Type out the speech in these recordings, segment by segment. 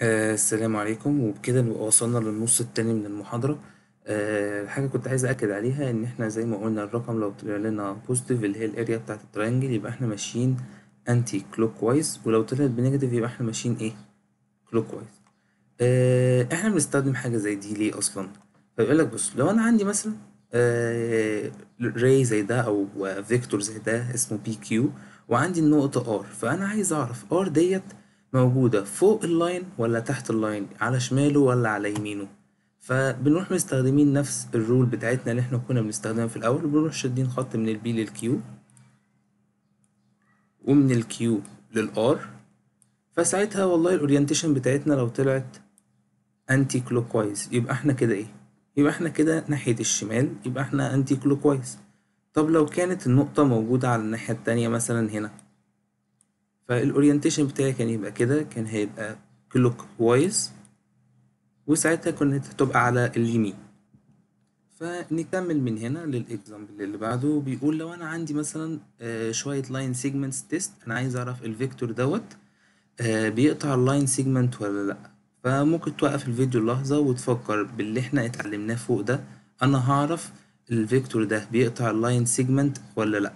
آه السلام عليكم وبكده نبقى وصلنا للنص التاني من المحاضرة آه حاجة كنت عايز أكد عليها إن إحنا زي ما قلنا الرقم لو طلع لنا بوزيتيف اللي هي الأريا بتاعة الترينجل يبقى إحنا ماشيين أنتي كلوك وايز ولو طلعت بنيجاتيف يبقى إحنا ماشيين إيه كلوك وايز آه إحنا بنستخدم حاجة زي دي ليه أصلا فيقول لك بص لو أنا عندي مثلا آه ري زي ده أو فيكتور زي ده اسمه بي كيو وعندي النقطة ار فأنا عايز أعرف ار ديت موجودة فوق اللاين ولا تحت اللاين على شماله ولا على يمينه فبنروح مستخدمين نفس الرول بتاعتنا اللي احنا كنا بنستخدمها في الأول بنروح شادين خط من البي للكيو ومن الكيو للار فساعتها والله الاورينتيشن بتاعتنا لو طلعت انتي كلوك وايز يبقى احنا كده ايه يبقى احنا كده ناحية الشمال يبقى احنا انتي كلوك وايز طب لو كانت النقطة موجودة على الناحية التانية مثلا هنا فالاورينتيشن بتاعي كان يبقى كده كان هيبقى كلوك وايز وساعتها كانت هتبقى على اليمين فنكمل من هنا للاكزامبل اللي بعده بيقول لو انا عندي مثلا آه، شويه لاين سيجمنتس تيست انا عايز اعرف الفيكتور دوت آه، بيقطع اللاين سيجمنت ولا لا فممكن توقف الفيديو لحظه وتفكر باللي احنا اتعلمناه فوق ده انا هعرف الفيكتور ده بيقطع اللاين سيجمنت ولا لا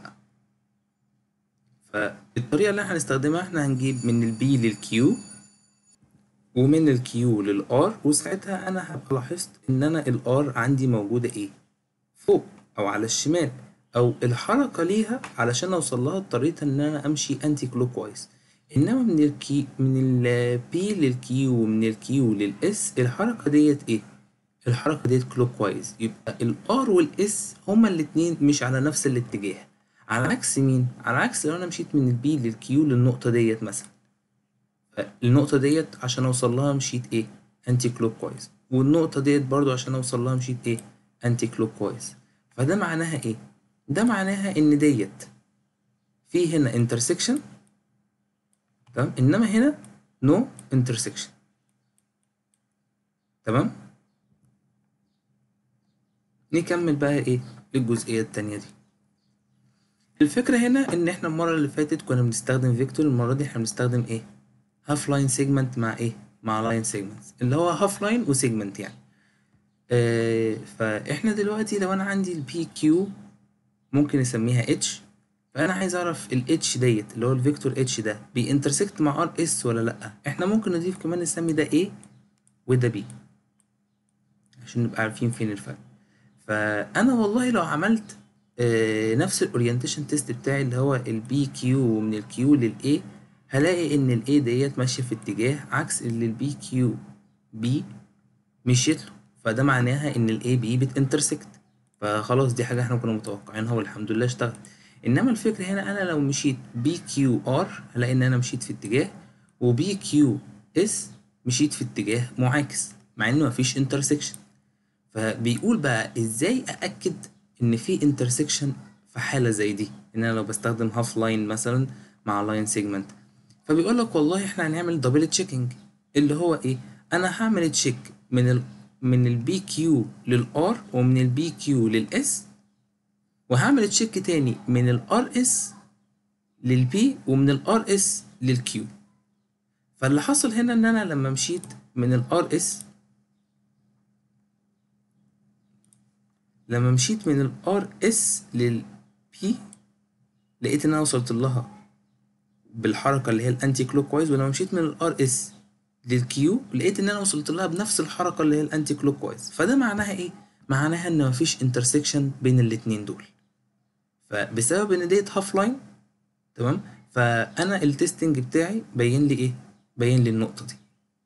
فالطريقه اللي احنا هنستخدمها احنا هنجيب من البي للكيو ومن الكيو للار وساعتها انا هبقى لاحظت ان انا الار عندي موجوده ايه فوق او على الشمال او الحركه ليها علشان اوصل لها اضطريت ان انا امشي انتي كلوك وايز انما من الكي من البي للكيو ومن الكيو للاس الحركه ديت ايه الحركه ديت كلوك وايز يبقى الار والاس هما الاتنين مش على نفس الاتجاه على عكس مين على عكس لو انا مشيت من البي للكيو للنقطه ديت مثلا النقطة ديت عشان أوصل لها مشيت إيه؟ أنتي كلوك وايز والنقطة ديت برضو عشان أوصل لها مشيت إيه؟ أنتي كلوك وايز فده معناها إيه؟ ده معناها إن ديت في هنا انترسكشن تمام إنما هنا نو انترسكشن تمام؟ نكمل بقى إيه؟ الجزئية التانية دي الفكرة هنا إن إحنا المرة اللي فاتت كنا بنستخدم فيكتور المرة دي إحنا بنستخدم إيه؟ هاف لاين سيجمنت مع ايه مع لاين سيجمنت اللي هو هاف لاين وسيجمنت يعني آه فاحنا دلوقتي لو انا عندي البي كيو ممكن نسميها اتش فانا عايز اعرف الاتش ديت اللي هو الفيكتور اتش ده بينترسكت مع ار اس ولا لا احنا ممكن نضيف كمان نسمي ده ايه وده بي عشان نبقى عارفين فين الفرق فانا والله لو عملت آه نفس الاورينتيشن تيست بتاعي اللي هو البي كيو ومن الكيو للاي هلاقي ان ال A ديت ماشية في اتجاه عكس اللي ال B Q B مشيت له فده معناها ان ال A B بتانترسكت فخلاص دي حاجة احنا كنا متوقعينها والحمد لله اشتغلت انما الفكرة هنا انا لو مشيت B Q R هلاقي ان انا مشيت في اتجاه و B Q S مشيت في اتجاه معاكس مع انه مفيش انترسكشن فبيقول بقى ازاي ااكد ان في انترسكشن في حالة زي دي ان انا لو بستخدم هاف لاين مثلا مع لاين سيجمنت فبيقول لك والله احنا هنعمل دبل تشيكنج اللي هو ايه انا هعمل تشيك من ال من البي كيو للار ومن البي كيو للاس وهعمل تشيك تاني من الار اس للبي ومن الار اس للكيو فاللي حصل هنا ان انا لما مشيت من الار اس لما مشيت من الار اس للبي لقيت ان انا وصلت لها بالحركه اللي هي الانتي كلوك وايز ولما مشيت من الار اس للكيو لقيت ان انا وصلت لها بنفس الحركه اللي هي الانتي كلوك وايز فده معناها ايه معناها ان مفيش انترسكشن بين الاتنين دول فبسبب ان ديت هاف لاين تمام فانا التستنج بتاعي بين لي ايه بين لي النقطه دي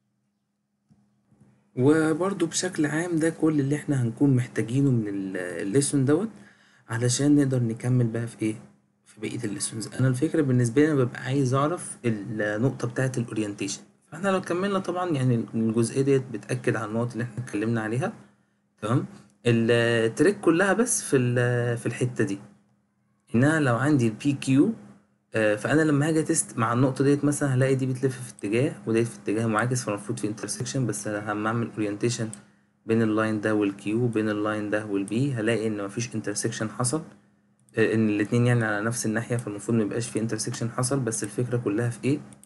وبرضو بشكل عام ده كل اللي احنا هنكون محتاجينه من الليسون دوت علشان نقدر نكمل بقى في ايه في بقية الليسونز أنا الفكرة بالنسبة لي أنا ببقى عايز أعرف النقطة بتاعة الأورينتيشن فاحنا لو كملنا طبعا يعني الجزئية ديت بتأكد على النقط اللي احنا اتكلمنا عليها تمام التريك كلها بس في في الحتة دي إن أنا لو عندي البي كيو فأنا لما هاجي تيست مع النقطة ديت مثلا هلاقي دي بتلف في اتجاه وديت في اتجاه معاكس فالمفروض في انترسكشن بس أنا لما أعمل أورينتيشن بين اللاين ده والكيو وبين اللاين ده والبي هلاقي إن مفيش انترسكشن حصل ان الاتنين يعني على نفس الناحية فالمفروض ميبقاش في انترسكشن حصل بس الفكرة كلها في ايه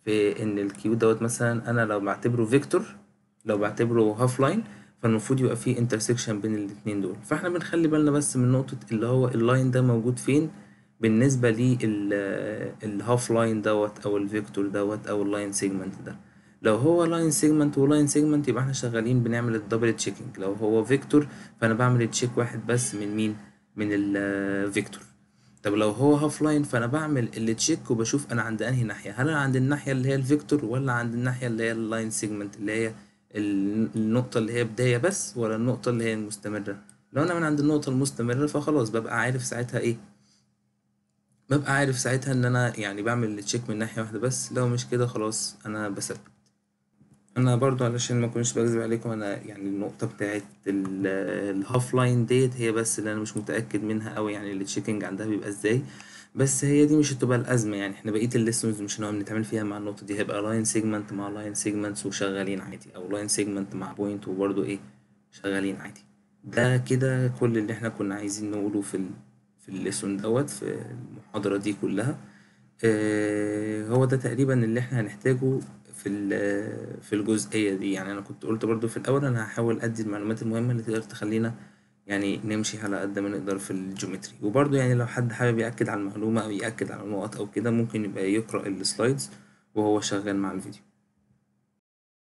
في ان الكيو دوت مثلا انا لو بعتبره فيكتور لو بعتبره هاف لاين فالمفروض يبقى فيه انترسكشن بين الاتنين دول فاحنا بنخلي بالنا بس من نقطة اللي هو اللاين ده موجود فين بالنسبة للهاف لاين دوت او الفيكتور دوت او اللاين سيجمنت ده لو هو لاين سيجمنت ولاين سيجمنت يبقى احنا شغالين بنعمل الدبل تشيكنج لو هو فيكتور فانا بعمل تشيك واحد بس من مين من الفيكتور طب لو هو هاف لاين فانا بعمل التشيك وبشوف انا عند انهي ناحيه هل انا عند الناحيه اللي هي الفيكتور ولا عند الناحيه اللي هي اللاين سيجمنت اللي هي ال- النقطه اللي هي بدايه بس ولا النقطه اللي هي المستمره لو انا من عند النقطه المستمره فخلاص ببقى عارف ساعتها ايه ببقى عارف ساعتها ان انا يعني بعمل التشيك من ناحيه واحده بس لو مش كده خلاص انا بثبت انا برضو علشان ما اكونش بكذب عليكم انا يعني النقطه بتاعت ال- الهاف لاين ديت هي بس اللي انا مش متاكد منها قوي يعني التشيكنج عندها بيبقى ازاي بس هي دي مش هتبقى الازمه يعني احنا بقيه الليسونز مش هنبقى بنتعامل فيها مع النقطه دي هيبقى لاين سيجمنت مع لاين سيجمنتس وشغالين عادي او لاين سيجمنت مع بوينت وبرضو ايه شغالين عادي ده كده كل اللي احنا كنا عايزين نقوله في ال في الليسون دوت في المحاضره دي كلها آه، هو ده تقريبا اللي احنا هنحتاجه في ال- في الجزئية دي يعني أنا كنت قلت برضو في الأول أنا هحاول أدي المعلومات المهمة اللي تقدر تخلينا يعني نمشي على قد ما نقدر في الجيومتري وبرضو يعني لو حد حابب يأكد على المعلومة أو يأكد على النقط أو كده ممكن يبقى يقرأ السلايدز وهو شغال مع الفيديو